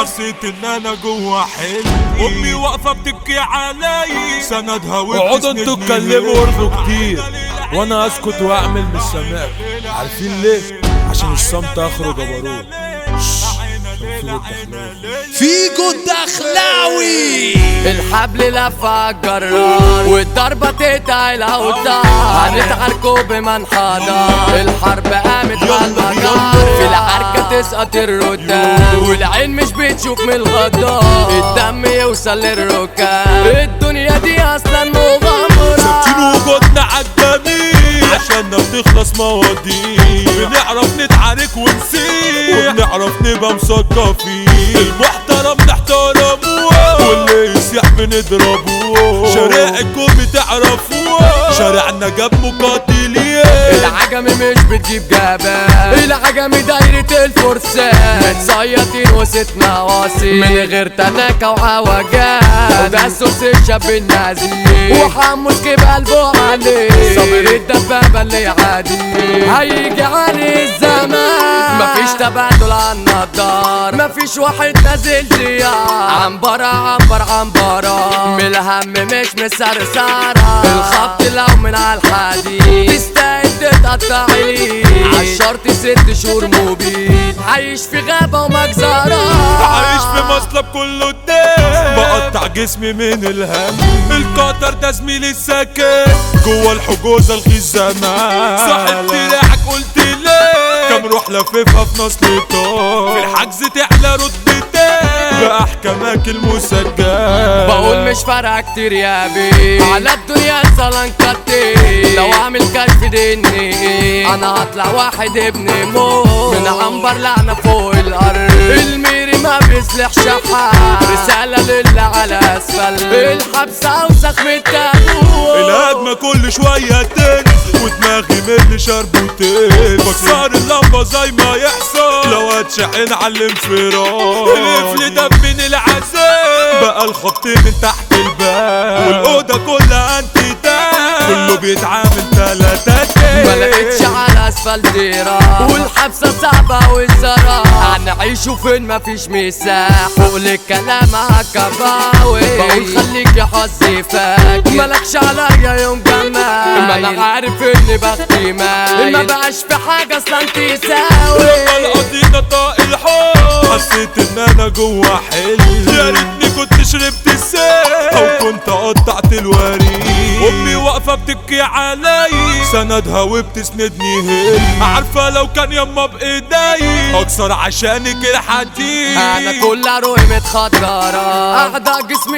حسيت ان انا جوا حلمي امي واقفه بتبكي علي سندها اقعدوا انتوا اتكلموا وارغوا كتير وانا اسكت واعمل مش سامعكم عارفين ليه عشان الصمت اخره جبروت فيجو الدخلاوي الحبل لف عالجرار والضربة تقطع الأوتار هنتعاركوا بمنحدر الحرب قامت على المجار في العركة تسقط الردان والعين مش بتشوف من الغدار الدم يوصل للركاب الدنيا دي أصلا مغامرة ثابتين وجودنا عالجميع عشاننا بتخلص مواضيع بنعرف نتعارك ونسيح وبنعرف نبقى مثقفين المحترم نحترموه واللي يسيح بنضربوه شارعكم بتعرفوه شارعنا جاب مقاتلين العجمي مش بتجيب جبال العجمي دايرة الفرسان متصيطين وست نواصي من غير تناكة وعوجات ده السوس الشاب النازي وحمص بقلبه عليه صابر الدبابة اللي عادي هيجي عليه الزمان مفيش تبادل عن النضار مفيش واحد نازل زيار عنبرة عنبر عنبرة من الهم مش مسرسرة الخبط لو من على الحديد تستاهل تتقطع لي عالشرط ست شهور مبيد عايش في غابة ومجزرة عايش في مصلب كله الدم بقطع جسمي من الهم القطر ده زميلي السكن جوه الحجوزة الغي الزمان صاحب دراعك قلت ليه كم روح لففها في نصل طار في الحجز تعلى رتبتين بأحكامك المسجل بقول مش فارقة كتير يا بيه على الدنيا صلان كتير لو اعمل كشف ديني انا هطلع واحد ابن موت من عنبر لعنة فوق الارض الميري ما بيصلحش حال رسالة للي على اسفل الحبس اوسخ من التابوت الهجمة كل شوية تنزل ودماغي من اللي شربوتين بكسر اللمبة زي ما يحصل لو اتشحن على الانفراد القفل ده من العذاب بقى الخط من تحت الباب والأوضة كلها انتداب كله بيتعامل تلاتات ما لقيتش على اسفلتيرة والحبسة صعبة والزراعة هنعيشوا فين مفيش مساحة فوق الكلام هكباوي بقول خليك يا حظي فاكر مالكش عليا يوم جمال ما انا عارف اني بختي مايل ما بقاش في حاجة اصلا تساوي لما القضية طاق الحب حسيت ان انا جوا حلم يا ريتني كنت شربت السيف او كنت قطعت الوريد امي واقفة بتبكي علي سندها وبتسندني هي عارفة لو كان يما بايدي اكسر عشانك الحديد انا كل روحي متخدرة اعضاء جسمي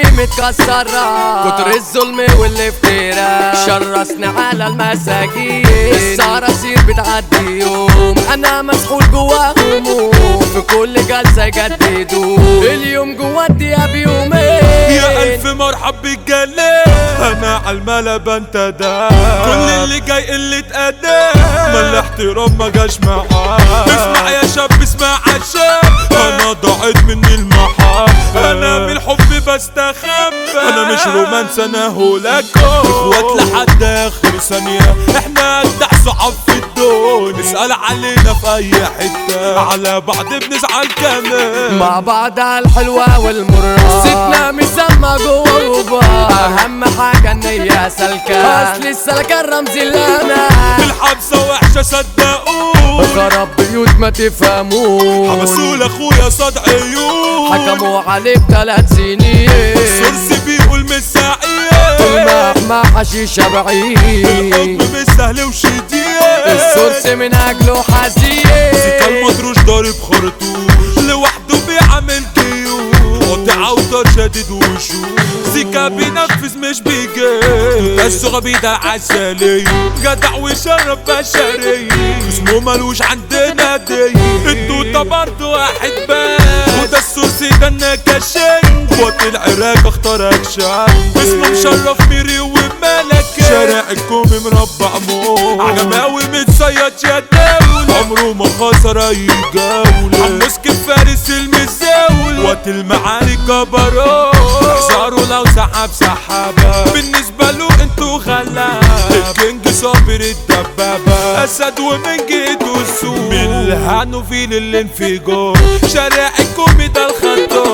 متكسرة كتر الظلم والافتراء شرسني على المساجين الصراصير بتعدي يوم انا مسحول جوا هموم في كل جلسة يجددوا اليوم جوا الدقيقة بيومين يا ألف مرحب بالجلال أنا عالملبة أنت ده كل اللي جاي قلة أداء ما الاحترام ما جاش معاه اسمع يا شاب اسمع عشان أنا ضاعت مني المحاب أنا من الحب بستخبى أنا مش رومانس أنا هولاكو إخوات لحد آخر ثانية إحنا أجدع صحاب في الدون اسأل علينا في أي حتة على بعض بنزعل كمان مع بعض الحلوة والمرة ستنا مسمى جوا وبا أهم حاجة إن هي سلكة أصل السلكة الرمزي اللي أنا الحبسة وحشة صدقوني خرب بيوت ما تفهموش حبسوا لاخويا صاد عيون حكموا عليه بثلاث سنين السورس بيقول مش سعيد المهما حشيشة بعيد الحب مش سهل وشديد السورس من أجله حزين سيكا المطروش ضارب خرطوش لوحده بيعمل جيوش قاطع اوتار شادد وشوش سيكا بينفذ مش بيجي الصغة بيدا عسلية جدع وشرف بشرية اسمه ملوش عندنا دي الدوتا برضه واحد بس وده السوسي ده النكشين وقت العراق اختارك شعب اسمه مشرف ميري وملك شارع الكومي مربع موت عجماوي متصيد يا دولة عمره ما خسر اي جولة حموسك فارس المزاول وقت المعارك كبروا احذروا لو سحب سحابة بالنسبة له انتوا غلابة الكينج صابر الدبابة اسد ومن جيته السوق بالهانو في للانفجار شارع الكومي ده الخطار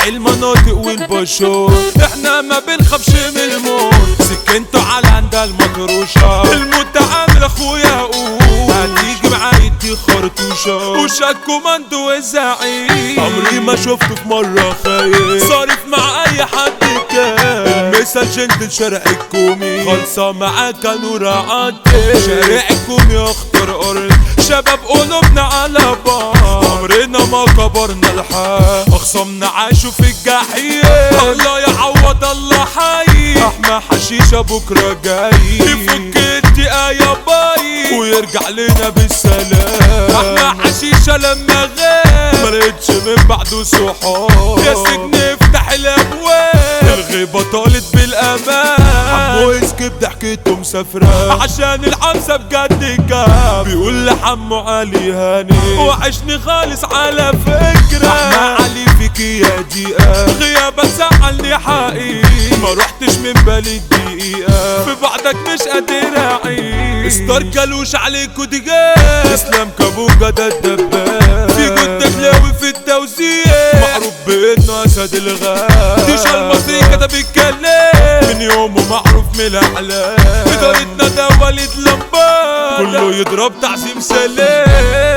فتح المناطق والبشور احنا ما بنخافش من الموت سكنته على عند المطروشة الموت عامل اخويا قول هتيجي معايا دي خرطوشة وشك كوماندو والزعيم عمري ما شفته في مرة خايف صارف مع اي حد كان المثل جنت شارع الكومي خلصة معاك نور عدي شارع الكومي اختار ارض شباب قلوبنا على بعض عمرنا ما كبرنا الحال اخصمنا عاشوا في الجحيم الله يعوض الله حي احمى حشيشة بكرة جاي يفك الدقيقة يا باي ويرجع لنا بالسلام احمى حشيشة لما غاب ملقتش من بعده صحاب يا سجن افتح الابواب الغيبة طالت بالامان حمو اسكب ضحكته مسافرة عشان الحمسة بجد كاب بيقول لحمو علي هاني وعشني خالص على فكرة احمى علي فيك يا دقيقة غيابك زعلني حقيقي ما رحتش من بالي الدقيقة في بعدك مش قادر اعيش ستار كلوش عليكوا دجاج اسلام كابوكا ده الدباب في جد دخلاوي في التوزيع معروف بانه اسد الغاب ديش المصري كتب الكلام من يومه معروف من الاعلام ادارتنا ده وليد لمبار كله يضرب تعظيم سلام